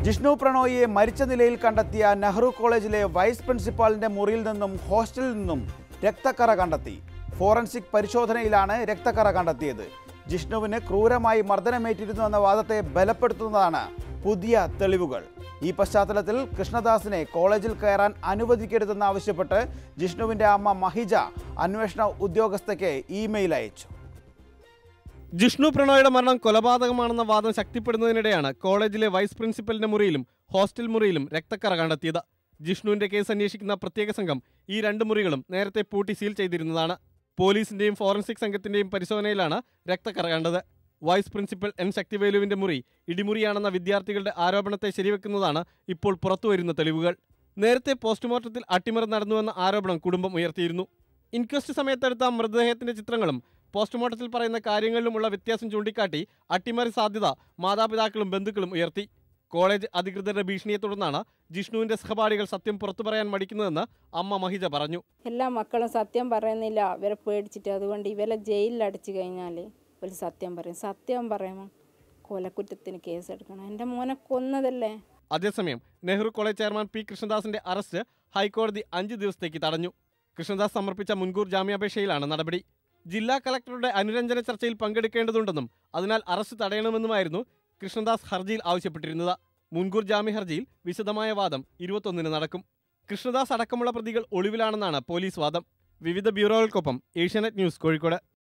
ജിഷ്ണു പ്രണോയിയെ മരിച്ച നിലയിൽ കണ്ടെത്തിയ നെഹ്റു കോളേജിലെ വൈസ് പ്രിൻസിപ്പാളിന്റെ മുറിയിൽ നിന്നും ഹോസ്റ്റലിൽ നിന്നും രക്തക്കറ കണ്ടെത്തി ഫോറൻസിക് പരിശോധനയിലാണ് രക്തക്കറ കണ്ടെത്തിയത് ജിഷ്ണുവിന് ക്രൂരമായി മർദ്ദനമേറ്റിരുന്നു എന്ന വാദത്തെ ബലപ്പെടുത്തുന്നതാണ് പുതിയ തെളിവുകൾ ഈ പശ്ചാത്തലത്തിൽ കൃഷ്ണദാസിനെ കോളേജിൽ കയറാൻ അനുവദിക്കരുതെന്നാവശ്യപ്പെട്ട് ജിഷ്ണുവിന്റെ അമ്മ മഹിജ അന്വേഷണ ഉദ്യോഗസ്ഥയ്ക്ക് ഇമെയിൽ അയച്ചു ജിഷ്ണു പ്രണോയുടെ മരണം കൊലപാതകമാണെന്ന വാദം ശക്തിപ്പെടുന്നതിനിടെയാണ് കോളേജിലെ വൈസ് പ്രിൻസിപ്പലിന്റെ മുറിയിലും ഹോസ്റ്റൽ മുറിയിലും രക്തക്കറ കണ്ടെത്തിയത് ജിഷ്ണുവിന്റെ കേസ് അന്വേഷിക്കുന്ന പ്രത്യേക സംഘം ഈ രണ്ട് മുറികളും നേരത്തെ പൂട്ടി സീൽ ചെയ്തിരുന്നതാണ് പോലീസിന്റെയും ഫോറൻസിക് സംഘത്തിന്റെയും പരിശോധനയിലാണ് രക്തക്കറ കണ്ടത് വൈസ് പ്രിൻസിപ്പൽ എൻ ശക്തിവേലുവിന്റെ മുറി ഇടിമുറിയാണെന്ന വിദ്യാർത്ഥികളുടെ ആരോപണത്തെ ശരിവെക്കുന്നതാണ് ഇപ്പോൾ പുറത്തുവരുന്ന തെളിവുകൾ നേരത്തെ പോസ്റ്റ്മോർട്ടത്തിൽ അട്ടിമറി നടന്നുവെന്ന ആരോപണം കുടുംബം ഉയർത്തിയിരുന്നു ഇൻക്വസ്റ്റ് സമയത്തെടുത്ത മൃതദേഹത്തിന്റെ ചിത്രങ്ങളും പോസ്റ്റ്മോർട്ടത്തിൽ പറയുന്ന കാര്യങ്ങളിലുമുള്ള വ്യത്യാസം ചൂണ്ടിക്കാട്ടി അട്ടിമറി സാധ്യത മാതാപിതാക്കളും ബന്ധുക്കളും ഉയർത്തി കോളേജ് അധികൃതരുടെ ഭീഷണിയെ തുടർന്നാണ് ജിഷ്ണുവിന്റെ സഹപാഠികൾ സത്യം പുറത്തു പറയാൻ മടിക്കുന്നതെന്ന് അമ്മ മഹിജ പറഞ്ഞു എല്ലാ മക്കളും സത്യം പറയുന്നില്ല ഇവരെ പേടിച്ചിട്ട് അതുകൊണ്ട് ഇവരെ ജയിലിൽ അടച്ചു കഴിഞ്ഞാൽ ഒരു സത്യം പറയും സത്യം പറയുമ്പോൾ കൊലക്കുറ്റത്തിന് കേസെടുക്കണം എൻ്റെ മോനെ കൊന്നതല്ലേ അതേസമയം നെഹ്റു കോളേജ് ചെയർമാൻ പി കൃഷ്ണദാസിന്റെ അറസ്റ്റ് ഹൈക്കോടതി അഞ്ച് ദിവസത്തേക്ക് തടഞ്ഞു കൃഷ്ണദാസ് സമർപ്പിച്ച മുൻകൂർ ജാമ്യാപേക്ഷയിലാണ് നടപടി ജില്ലാ കളക്ടറുടെ അനുരഞ്ജന ചർച്ചയിൽ പങ്കെടുക്കേണ്ടതുണ്ടെന്നും അതിനാൽ അറസ്റ്റ് തടയണമെന്നുമായിരുന്നു കൃഷ്ണദാസ് ഹർജിയിൽ ആവശ്യപ്പെട്ടിരുന്നത് മുൻകൂർ ജാമ്യ ഹർജിയിൽ വിശദമായ വാദം ഇരുപത്തൊന്നിന് നടക്കും കൃഷ്ണദാസ് അടക്കമുള്ള പ്രതികൾ ഒളിവിലാണെന്നാണ് പോലീസ് വാദം വിവിധ ബ്യൂറോകൾക്കൊപ്പം ഏഷ്യാനെറ്റ് ന്യൂസ് കോഴിക്കോട്